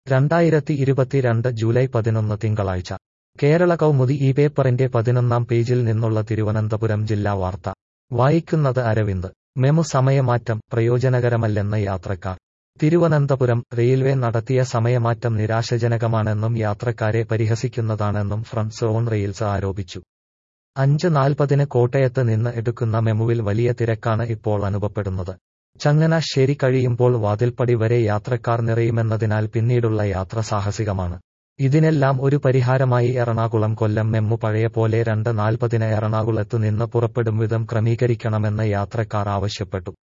രണ്ടായിരത്തി ഇരുപത്തിരണ്ട് ജൂലൈ പതിനൊന്ന് തിങ്കളാഴ്ച കേരള കൗമുദി ഈ പേപ്പറിന്റെ പതിനൊന്നാം പേജിൽ നിന്നുള്ള തിരുവനന്തപുരം ജില്ലാ വാർത്ത വായിക്കുന്നത് അരവിന്ദ് മെമു സമയമാറ്റം പ്രയോജനകരമല്ലെന്ന് യാത്രക്കാർ തിരുവനന്തപുരം റെയിൽവേ നടത്തിയ സമയമാറ്റം നിരാശജനകമാണെന്നും യാത്രക്കാരെ പരിഹസിക്കുന്നതാണെന്നും ഫ്രണ്ട് സോൺ റെയിൽസ് ആരോപിച്ചു അഞ്ച് നാൽപ്പതിന് കോട്ടയത്ത് നിന്ന് എടുക്കുന്ന മെമുവിൽ വലിയ തിരക്കാണ് ഇപ്പോൾ അനുഭവപ്പെടുന്നത് ചങ്ങനാശ്ശേരി കഴിയുമ്പോൾ വാതിൽപ്പടി വരെ യാത്രക്കാർ നിറയുമെന്നതിനാൽ പിന്നീടുള്ള യാത്ര സാഹസികമാണ് ഇതിനെല്ലാം ഒരു പരിഹാരമായി എറണാകുളം കൊല്ലം മെമ്മു പഴയ പോലെ രണ്ട് നാൽപ്പതിന് എറണാകുളത്തു നിന്ന് പുറപ്പെടും വിധം ക്രമീകരിക്കണമെന്ന് യാത്രക്കാർ ആവശ്യപ്പെട്ടു